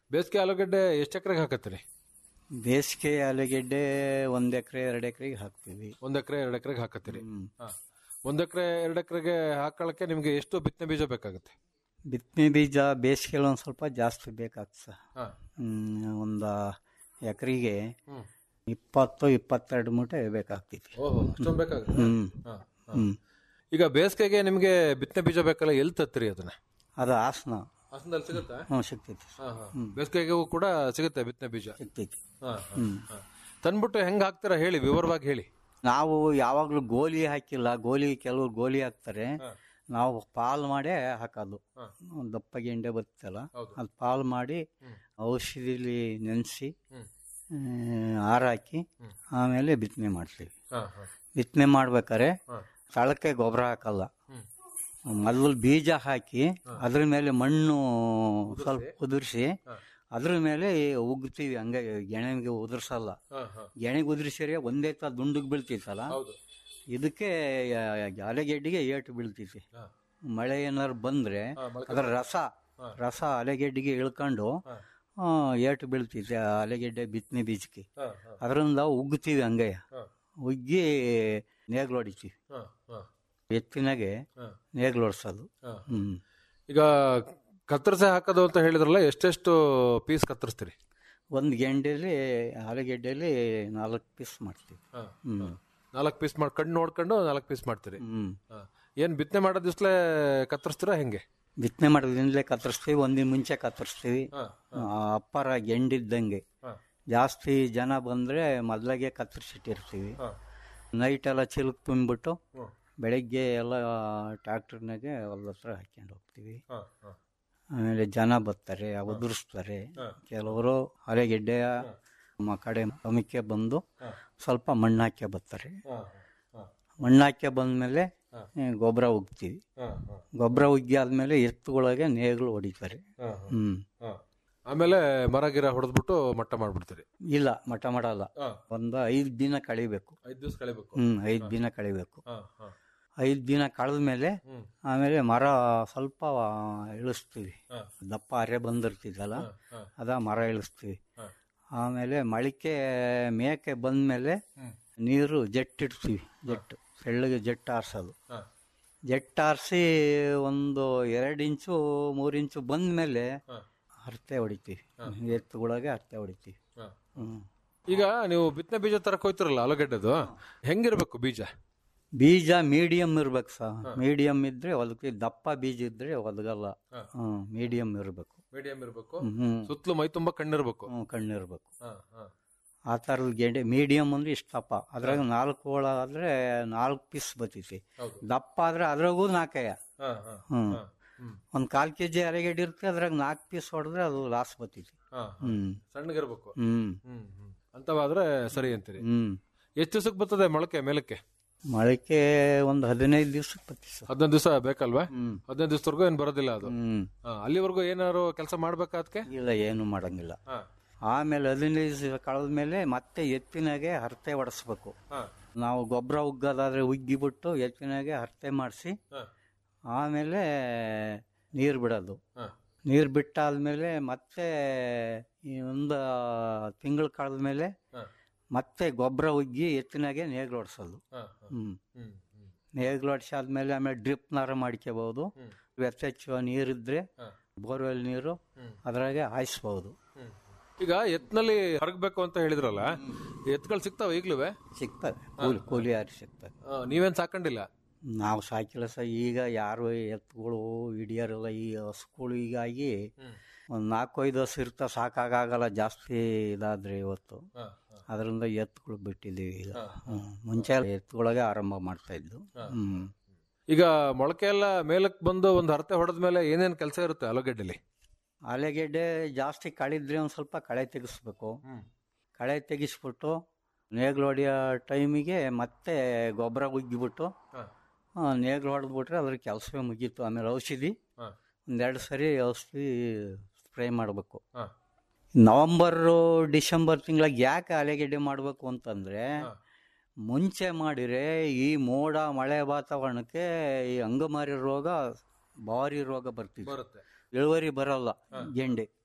ಬೇಸಿಗೆ ಆಲೂಗಡ್ಡೆ ಎಷ್ಟು ಎಕರೆಗೆ ಹಾಕತ್ತೀರಿ ಬೇಸಿಗೆ ಆಲೂಗೆಡ್ಡೆ ಒಂದ್ ಎಕರೆ ಎರಡು ಎಕರೆಗೆ ಹಾಕ್ತೀವಿ ಒಂದ್ ಎಕರೆ ಎರಡು ಎಕರೆಗೆ ಹಾಕತ್ತೀರಿ ಹ್ಮ್. ಹಾ. ಒಂದ್ ಎಕರೆ ಎರಡು ಎಕರೆಗೆ ಹಾಕೊಳ್ಳಕ್ಕೆ ನಿಮ್ಗೆ ಎಷ್ಟು ಬಿತ್ತನೆ ಬೀಜ ಬೇಕಾಗುತ್ತೆ ಬಿತ್ತನೆ ಬೀಜ ಬೇಸಿಗೆಯಲ್ಲಿ ಒಂದು ಸ್ವಲ್ಪ ಜಾಸ್ತಿ ಬೇಕಾಗ್ತದೆ ಸರ್ ಹಾ. ಹ್ಮ್, ಒಂದು ಎಕರೆಗೆ ಹ್ಮ್. ಇಪ್ಪತ್ತು ಇಪ್ಪತ್ತೆರಡು ಮೂಟೆ ಬೇಕಾಗ್ತೈತಿ ಓಹೋ ಅಷ್ಟೊಂದು ಬೇಕಾಗುತ್ತೆ ಹ್ಮ್ ಹಾ, ಹಾ. ಹ್ಮ್ ಈಗ ಬೇಸಿಗೆಗೆ ನಿಮ್ಗೆ ಬಿತ್ತನೆ ಬೀಜ ಬೇಕಲ್ಲ ಎಲ್ಲಿ ತತ್ತೀರಿ ಅದನ್ನ ಅದು ಹಾಸನ ಹಾಸನದಲ್ಲಿ ಸಿಗುತ್ತಾ ಹ್ಞೂ ಸಿಗ್ತೈತಿ ಹಾ, ಹಾ. ಬೇಸಿಗೆಗೂ ಕೂಡ ಸಿಗುತ್ತೆ ಬಿತ್ತನೆ ಬೀಜ ಸಿಗ್ತೈತಿ ಹಾ, ಹಾ, ಹಾ. ತಂದ್ಬಿಟ್ಟು ಹೆಂಗ್ ಹಾಕ್ತೀರಾ ಹೇಳಿ ವಿವರವಾಗಿ ಹೇಳಿ ನಾವು ಯಾವಾಗಲೂ ಗೋಲಿ ಹಾಕಿಲ್ಲ ಗೋಲಿ ಕೆಲವರು ಗೋಲಿ ಹಾಕ್ತಾರೆ ಹಾ. ನಾವು ಪಾಲ್ ಮಾಡೇ ಹಾಕೋದು ಹಾ. ಒಂದ್ ದಪ್ಪ ಗೆಂಡೆ ಬರ್ತಲ್ಲ ಹೌದು. ಅದು ಪಾಲ್ ಮಾಡಿ ಹ್ಮ್. ಔಷಧಿಲಿ ನೆನೆಸಿ ಹ್ಮ್. ಹಾರಾಕಿ ಆಮೇಲೆ ಬಿತ್ತನೆ ಮಾಡ್ತೀವಿ ಹಾ, ಹಾ. ಬಿತ್ತನೆ ಮಾಡ್ಬೇಕಾರೆ ಹಾ. ತಳಕ್ಕೆ ಗೊಬ್ಬರ ಹಾಕಲ್ಲ ಹ್ಮ್. ಮೊದಲು ಬೀಜ ಹಾಕಿ ಅದ್ರ ಮೇಲೆ ಮಣ್ಣು ಸ್ವಲ್ಪ ಉದುರಿಸಿ ಹಾ. ಅದ್ರ ಮೇಲೆ ಉಗ್ತೀವಿ ಹಂಗೆ ಗೆಣೆಗೆ ಉದುರ್ಸಲ್ಲ ಹಾ, ಹಾ. ಗೆಣೆಗೆ ಉದುರಿಸಿದ್ರೆ ಒಂದೇ ತ ದುಂಡಿಗೆ ಬೀಳ್ತೈತಲ್ಲ ಹೌದು ಇದಕ್ಕೆ ಅಲೆಗೆಡ್ಡಿಗೆ ಏಟು ಬೀಳ್ತೈತಿ ಹಾ. ಮಳೆ ಏನಾದ್ರು ಬಂದ್ರೆ ಹಾ, ಮೊಳಕೆ ಅದರ ರಸ ಹಾ. ರಸ ಅಲೆಗೆಡ್ಡಿಗೆ ಇಳ್ಕೊಂಡು ಹಾ. ಆ, ಏಟು ಬೀಳ್ತೈತಿ ಆ ಅಲೆಗೆಡ್ಡೆ ಬಿತ್ತನೆ ಬೀಜಕ್ಕೆ ಹಾ, ಹಾ, ಅದರಿಂದ ಉಗ್ತೀವಿ ಹಂಗೆ ಹಾ. ಉಗ್ಗಿ ನೇಗ್ಲು ಹೊಡಿತೀವಿ ಹಾ, ಹಾ, ಎತ್ತಿನಾಗೆ ಹಾ, ನೇಗ್ಲು ಹೊಡ್ಸೋದು ಹಾ. ಹ್ಮ್ ಈಗ ಕತ್ತರಿಸಿ ಹಾಕೋದು ಅಂತ ಹೇಳಿದ್ರಲ್ಲ ಎಷ್ಟೆಷ್ಟು ಪೀಸ್ ಕತ್ತರಿಸ್ತೀರಿ ಒಂದು ಗೆಂಡೆಲಿ ಆಲೂಗೆಡ್ಡೆಲಿ ನಾಲ್ಕು ಪೀಸ್ ಮಾಡ್ತೀವಿ ಹಾ, ಹ್ಮ್ ಹಾ. ನಾಲ್ಕು ಪೀಸ್ ಮಾಡಿ ಕಣ್ಣು ನೋಡ್ಕೊಂಡು ನಾಲ್ಕು ಪೀಸ್ ಮಾಡ್ತೀರಿ ಹ್ಮ್ ಹಾ. ಏನ್ ಬಿತ್ತನೆ ಮಾಡೋ ದಿವ್ಸಲೇ ಕತ್ತರಿಸ್ತೀರಾ ಹೆಂಗೆ ಬಿತ್ತನೆ ಮಾಡೋದ್ರಿಂದಲೇ ಕತ್ತರಿಸ್ತೀವಿ ಒಂದಿನ ಮುಂಚೆ ಕತ್ತರಿಸ್ತೀವಿ ಹಾ, ಆ, ಅಪ್ಪರ ಗೆಂಡಿದ್ದಂಗೆ ಹಾ, ಜಾಸ್ತಿ ಜನ ಬಂದ್ರೆ ಮೊದ್ಲಾಗೆ ಕತ್ತರಿಸಿಟ್ಟಿರ್ತೀವಿ ಹಾ, ನೈಟ್ ಎಲ್ಲ ಚಿಲುಕ್ ತುಂಬಿಬಿಟ್ಟು ಹ್ಮ್. ಬೆಳಗ್ಗೆ ಎಲ್ಲ ಟ್ರ್ಯಾಕ್ಟರ್ನಾಗೆ ಹೊಲದ ಹತ್ರ ಹಾಕ್ಕೊಂಡು ಹೋಗ್ತೀವಿ ಹಾ, ಹಾ. ಆಮೇಲೆ ಜನ ಬರ್ತಾರೆ ಉದುರಿಸ್ತಾರೆ ಕೆಲವರು ಅಲೆಗೆಡ್ಡೆಯ ನಮ್ಮ ಕಡೆ ಹೊಮಿಕೆ ಬಂದು ಹಾ. ಸ್ವಲ್ಪ ಮಣ್ಣು ಹಾಕಿ ಬರ್ತಾರೆ ಹಾ, ಹಾ, ಮಣ್ಣು ಹಾಕಿ ಬಂದ್ಮೇಲೆ ಹಾ. ಗೊಬ್ಬರ ಉಗ್ತೀವಿ ಹಾ, ಹಾ, ಗೊಬ್ಬರ ಉಗ್ಗಿ ಆದ್ಮೇಲೆ ಎತ್ತುಗಳಿಗೆ ನೇಗ್ಲು ಹೊಡಿತಾರೆ ಹಾ, ಹ್ಮ್ ಹಾ. ಆಮೇಲೆ ಮರ ಗಿರ ಹೊಡೆದ್ಬಿಟ್ಟು ಮಟ್ಟ ಮಾಡ್ಬಿಡ್ತೀರಿ ಇಲ್ಲ ಮಠ ಮಾಡಲ್ಲ ಹಾ. ಒಂದು ಐದು ದಿನ ಕಳಿಬೇಕು ಐದ್ ದಿವಸ ಕಳಿಬೇಕು ಹ್ಮ್ ಐದು ದಿನ ಕಳಿಬೇಕು ಹಾ, ಹಾ. ಐದು ದಿನ ಕಳೆದ ಮೇಲೆ ಹ್ಮ್. ಆಮೇಲೆ ಮರ ಸ್ವಲ್ಪ ಇಳಿಸ್ತೀವಿ ಹಾ. ದಪ್ಪ ಅರೆ ಬಂದಿರ್ತಿದ್ದಲ್ಲ ಹಾ. ಅದ ಮರ ಇಳಿಸ್ತೀವಿ ಹಾ. ಆಮೇಲೆ ಮಳಿಕೆ ಮೇಕೆ ಬಂದ್ಮೇಲೆ ಹ್ಮ್. ನೀರು ಜೆಟ್ ಇಡ್ತೀವಿ ಜೆಟ್ ತೆಳ್ಳಗೆ ಜೆಟ್ ಆರಿಸೋದು ಹಾ. ಜೆಟ್ ಆರಿಸಿ ಒಂದು ಎರಡು ಇಂಚು ಮೂರು ಇಂಚು ಬಂದ್ಮೇಲೆ ಹಾ. ಹರ್ತೆ ಹೊಡಿತೀವಿ ಎತ್ತುಗಳಿಗೆ ಹರ್ತೆ ಹೊಡಿತೀವಿ ಹಾ. ಹ್ಮ್ ಈಗ ನೀವು ಬಿತ್ತನೆ ಬೀಜ ತರಕ್ ಹೋಯ್ತಿರಲ್ಲ ಆಲೂಗಡ್ಡೆದು ಹೆಂಗಿರ್ಬೇಕು ಬೀಜ ಬೀಜ ಮೀಡಿಯಂ ಇರ್ಬೇಕು ಸಹ ಮೀಡಿಯಂ ಇದ್ರೆ ಹೊಲಕ್ಕೆ ದಪ್ಪ ಬೀಜ ಇದ್ರೆ ಒದಗಲ್ಲ ಹಾ. ಹ್ಮ್ ಮೀಡಿಯಂ ಇರಬೇಕು ಮೀಡಿಯಂ ಇರ್ಬೇಕು ಹ್ಮ್ ಸುತ್ತಲೂ ಮೈ ತುಂಬಾ ಕಣ್ಣಿರ್ಬೇಕು ಹ್ಮ್ ಕಣ್ಣಿರ್ಬೇಕು ಹಾ, ಹಾ. ಆ ಥರದ ಗೆಂಡೆ ಮೀಡಿಯಂ ಅಂದ್ರೆ ಇಷ್ಟಪ್ಪ ಅದ್ರಾಗ ನಾಲ್ಕು ಹೋಳ ಆದ್ರೆ ನಾಲ್ಕು ಪೀಸ್ ಬರ್ತೈತಿ ಹೌದು. ದಪ್ಪ ಆದ್ರೆ ಅದ್ರಾಗೂ ನಾಲ್ಕಯ್ಯ ಹಾ, ಹಾ, ಹ್ಮ್ ಹಾ. ಹ್ಮ್. ಒಂದ್ ಕಾಲ್ ಕೆ ಜಿ ಅರೆಗೆಡ್ಡೆ ಇರುತ್ತೆ ಅದ್ರಾಗ ನಾಲ್ಕು ಪೀಸ್ ಹೊಡೆದ್ರೆ ಅದು ಲಾಸ್ ಬರ್ತೈತಿ ಹಾ, ಹಾ. ಹ್ಮ್ ಸಣ್ಣಗಿರ್ಬೇಕು ಹ್ಮ್ ಹ್ಮ್ ಹ್ಮ್ ಅಂತವಾದ್ರೆ ಸರಿ ಅಂತೀರಿ ಹ್ಮ್ ಎಷ್ಟು ದಿವಸಕ್ಕೆ ಬರ್ತದೆ ಮೊಳಕೆ ಮೇಲಕ್ಕೆ ಮೊಳಕೆ ಒಂದು ಹದಿನೈದು ದಿವ್ಸಕ್ಕೆ ಬರ್ತೈತಿ ಸರ್ ಹದಿನೈದು ದಿವಸ ಬೇಕಲ್ವಾ ಹ್ಮ್ ಹದಿನೈದು ದಿವಸದವರೆಗೂ ಏನ್ ಬರೋದಿಲ್ಲ ಅದು ಹ್ಮ್ ಹಾ, ಅಲ್ಲಿವರೆಗೂ ಏನಾದ್ರು ಕೆಲಸ ಮಾಡ್ಬೇಕಾ ಅದಕ್ಕೆ ಇಲ್ಲ ಏನು ಮಾಡಂಗಿಲ್ಲ ಆಮೇಲೆ ಹದಿನೈದು ದಿವಸ ಕಳೆದ ಮೇಲೆ ಮತ್ತೆ ಎತ್ತಿನಾಗೆ ಹರತೆ ಹೊಡೆಸ್ಬೇಕು ನಾವು ಗೊಬ್ಬರ ಉಗ್ಗೋದಾದ್ರೆ ಉಗ್ಗಿಬಿಟ್ಟು ಎತ್ತಿನಾಗೆ ಹರತೆ ಮಾಡಿಸಿ ಆಮೇಲೆ ನೀರು ಬಿಡೋದು ನೀರು ಬಿಟ್ಟಾದ್ಮೇಲೆ ಮತ್ತೆ ಈ ಒಂದು ತಿಂಗಳು ಕಳೆದ ಮೇಲೆ ಮತ್ತೆ ಗೊಬ್ಬರ ಉಗ್ಗಿ ಎತ್ತಿನಾಗೆ ನೇಗ್ಲು ಹೊಡ್ಸೋದು ಹ್ಮ್ ನೇಗ್ಲು ಹೊಡ್ಸಾದ್ಮೇಲೆ ಆಮೇಲೆ ಡ್ರಿಪ್ನಾರ ಮಾಡ್ಕೋಬಹುದು ಯಥೇಚ್ಛ ನೀರಿದ್ರೆ ಬೋರ್ವೆಲ್ ನೀರು ಅದ್ರಾಗೆ ಹಾಯಿಸ್ಬೋದು ಈಗ ಎತ್ನಲ್ಲಿ ಹರಗ್ಬೇಕು ಅಂತ ಹೇಳಿದ್ರಲ್ಲ ಎತ್ಗಳು ಸಿಗ್ತಾವ ಈಗ್ಲೂ ಸಿಗ್ತದೆ ಕೂಲಿ ಕೂಲಿ ಯಾರು ಸಿಗ್ತದೆ ನೀವೇನ್ ಸಾಕೊಂಡಿಲ್ಲ ನಾವು ಸಾಕಿಲ್ಲ ಸಹ ಈಗ ಯಾರು ಎತ್ತುಗಳು ಹಿಡಿಯೋರಲ್ಲ ಈ ಹಸುಗಳು ಹೀಗಾಗಿ ಒಂದು ನಾಲ್ಕೈದು ಹಸು ಇರ್ತಾ ಸಾಕಾಗಲ್ಲ ಜಾಸ್ತಿ ಇದಾದ್ರೆ ಇವತ್ತು ಅದರಿಂದ ಎತ್ತುಗಳು ಬಿಟ್ಟಿದ್ದೀವಿ ಈಗ ಹ್ಮ್. ಮುಂಚೆ ಎತ್ತುಗಳಿಗೆ ಆರಂಭ ಮಾಡ್ತಾ ಇದ್ದು ಹ್ಮ್ ಈಗ ಮೊಳಕೆ ಎಲ್ಲ ಮೇಲಕ್ಕೆ ಬಂದು ಒಂದು ಹರತೆ ಹೊಡೆದ್ಮೇಲೆ ಏನೇನ್ ಕೆಲಸ ಇರುತ್ತೆ ಆಲೂಗಡ್ಡೆಲಿ ಆಲೆಗೆಡ್ಡೆ ಜಾಸ್ತಿ ಕಳಿದ್ರೆ ಒಂದು ಸ್ವಲ್ಪ ಕಳೆ ತೆಗಿಸ್ಬೇಕು ಕಳೆ ತೆಗಿಸ್ಬಿಟ್ಟು ನೇಗ್ಲು ಹೊಡೆಯೋ ಟೈಮಿಗೆ ಮತ್ತೆ ಗೊಬ್ಬರ ಉಗ್ಗಿಬಿಟ್ಟು ಆ, ನೇಗ್ಲು ಹೊಡೆದ್ಬಿಟ್ರೆ ಅದ್ರ ಕೆಲಸವೇ ಮುಗೀತು ಆಮೇಲೆ ಔಷಧಿ ಒಂದೆರಡು ಸರಿ ಔಷಧಿ ಸ್ಪ್ರೇ ಮಾಡಬೇಕು ನವಂಬರು ಡಿಸೆಂಬರ್ ತಿಂಗಳಾಗ ಯಾಕೆ ಆಲೆಗೆಡ್ಡೆ ಮಾಡಬೇಕು ಅಂತಂದ್ರೆ ಮುಂಚೆ ಮಾಡಿದ್ರೆ ಈ ಮೋಡ ಮಳೆ ವಾತಾವರಣಕ್ಕೆ ಈ ಅಂಗಮಾರಿ ರೋಗ ಭಾರಿ ರೋಗ ಬರ್ತಿದೆ ಬರುತ್ತೆ ಇಳುವರಿ ಬರಲ್ಲ ಗೆಂಡೆ